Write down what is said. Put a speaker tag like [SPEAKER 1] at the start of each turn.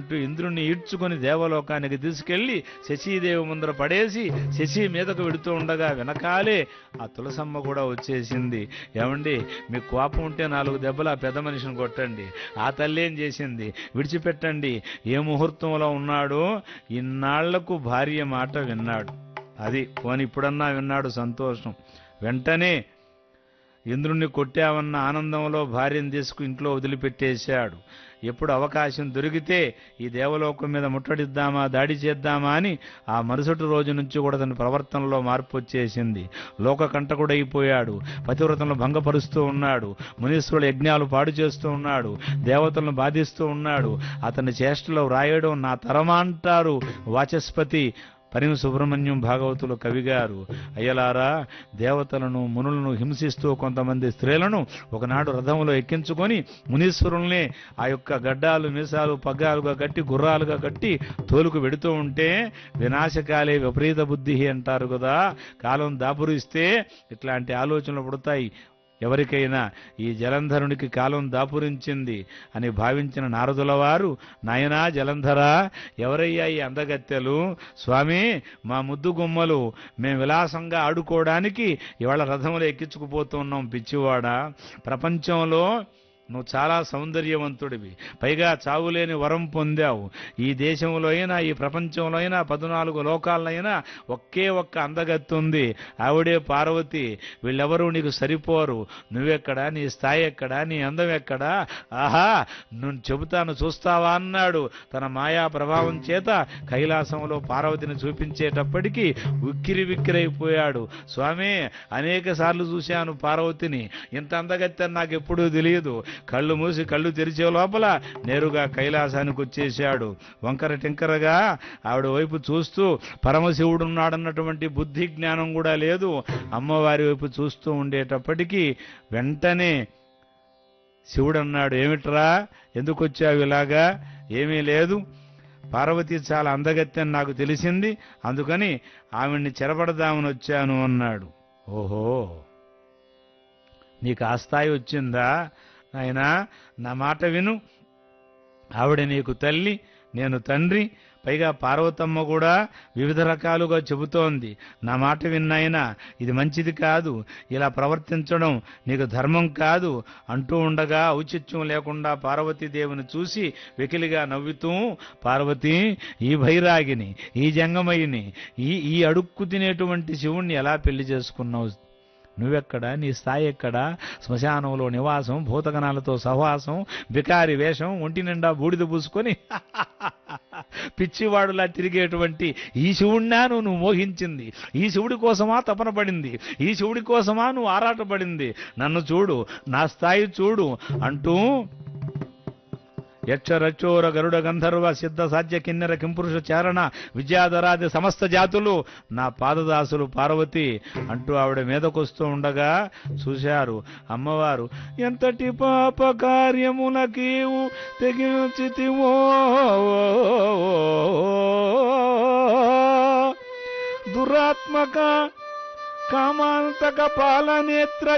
[SPEAKER 1] అంటూ ఇంద్రుణ్ణి ఈడ్చుకొని దేవలోకానికి తీసుకెళ్లి శశీదేవి ముందర పడేసి శశి మీదకు వెడుతూ ఉండగా వెనకాలే ఆ తులసమ్మ కూడా వచ్చేసింది ఏమండి మీకు కోపం ఉంటే నాలుగు దెబ్బలు ఆ పెద్ద మనిషిని కొట్టండి ఆ తల్లి ఏం చేసింది విడిచిపెట్టండి ఏ ముహూర్తంలో ఉన్నాడో ఇన్నాళ్లకు భార్య మాట విన్నాడు అది పోని ఇప్పుడన్నా విన్నాడు సంతోషం వెంటనే ఇంద్రుణ్ణి కొట్టావన్న ఆనందంలో భార్యను తీసుకు ఇంట్లో వదిలిపెట్టేశాడు ఎప్పుడు అవకాశం దొరికితే ఈ దేవలోకం మీద ముట్టడిద్దామా దాడి చేద్దామా అని ఆ మరుసటి రోజు నుంచి కూడా తన ప్రవర్తనలో మార్పు వచ్చేసింది లోక కంటకుడైపోయాడు పతివ్రతలను భంగపరుస్తూ ఉన్నాడు మునీశ్వరుల యజ్ఞాలు పాడు చేస్తూ ఉన్నాడు దేవతలను బాధిస్తూ ఉన్నాడు అతని చేష్టలో వ్రాయడం నా తరమా అంటారు వాచస్పతి పరిమ సుబ్రహ్మణ్యం భాగవతులు కవిగారు అయ్యలారా దేవతలను మునులను హింసిస్తూ కొంతమంది స్త్రీలను ఒకనాడు రథంలో ఎక్కించుకొని మునీశ్వరుల్ని ఆ యొక్క గడ్డాలు మీసాలు పగ్గాలుగా కట్టి గుర్రాలుగా కట్టి తోలుకు వెడుతూ ఉంటే వినాశకాలే విపరీత బుద్ధి అంటారు కదా కాలం దాపురిస్తే ఇట్లాంటి ఆలోచనలు పుడతాయి ఎవరికైనా ఈ జలంధరునికి కాలం దాపురించింది అని భావించిన నారదుల వారు నాయనా జలంధరా ఎవరయ్యా ఈ అందగత్తెలు స్వామి మా ముద్దు గుమ్మలు మేము విలాసంగా ఆడుకోవడానికి ఇవాళ రథంలో ఎక్కించుకుపోతున్నాం పిచ్చివాడా ప్రపంచంలో నువ్వు చాలా సౌందర్యవంతుడివి పైగా చావులేని వరం పొందావు ఈ దేశంలో అయినా ఈ ప్రపంచంలో అయినా పద్నాలుగు లోకాలైనా ఒకే ఒక్క అందగత్తుంది ఆవిడే పార్వతి వీళ్ళెవరూ నీకు సరిపోరు నువ్వెక్కడా నీ స్థాయి ఎక్కడా నీ అందం ఎక్కడా ఆహా నువ్వు చెబుతాను చూస్తావా అన్నాడు తన మాయా ప్రభావం చేత కైలాసంలో పార్వతిని చూపించేటప్పటికీ ఉక్కిరి విక్కిరైపోయాడు స్వామి అనేక సార్లు చూశాను పార్వతిని ఇంత అందగత్తెని నాకు ఎప్పుడూ తెలియదు కళ్ళు మూసి కళ్ళు తెరిచే లోపల నేరుగా కైలాసానికి వచ్చేశాడు వంకర టింకరగా ఆవిడ వైపు చూస్తూ పరమశివుడున్నాడన్నటువంటి బుద్ధి జ్ఞానం కూడా లేదు అమ్మవారి వైపు చూస్తూ ఉండేటప్పటికీ వెంటనే శివుడు అన్నాడు ఏమిట్రా ఎందుకు వచ్చావు ఇలాగా ఏమీ లేదు పార్వతి చాలా అందగత్తెని నాకు తెలిసింది అందుకని ఆవిడ్ని చెరపడదామని వచ్చాను అన్నాడు ఓహో నీకు ఆ స్థాయి వచ్చిందా నాయనా నా మాట విను ఆవిడ నీకు తల్లి నేను తండ్రి పైగా పార్వతమ్మ కూడా వివిధ రకాలుగా చెబుతోంది నా మాట విన్నాయినా ఇది మంచిది కాదు ఇలా ప్రవర్తించడం నీకు ధర్మం కాదు అంటూ ఉండగా ఔచిత్యం లేకుండా పార్వతీదేవిని చూసి వెకిలిగా నవ్వుతూ పార్వతి ఈ భైరాగిని ఈ జంగమయ్యని ఈ ఈ అడుక్కు తినేటువంటి శివుణ్ణి ఎలా పెళ్లి చేసుకున్నావు నువ్వెక్కడ నీ స్థాయి ఎక్కడ శ్మశానంలో నివాసం భూతగణాలతో సహవాసం బికారి వేషం ఒంటి నిండా బూడిద పూసుకొని పిచ్చివాడులా తిరిగేటువంటి ఈ శివుణ్ణా నువ్వు నువ్వు మోహించింది ఈ శివుడి కోసమా తపన పడింది ఈ శివుడి కోసమా నువ్వు ఆరాటపడింది నన్ను చూడు నా స్థాయి చూడు అంటూ యక్ష రచ్చోర గరుడ గంధర్వ సిద్ధ సాధ్య కిన్నెర కింపురుష చారణ విద్యాధరాది సమస్త జాతులు నా పాదదాసులు పార్వతి అంటూ ఆవిడ మీదకొస్తూ ఉండగా చూశారు అమ్మవారు ఎంతటి పాప కార్యములకీవు తెగించితివో దురాత్మక కామాంతక పాలనేత్ర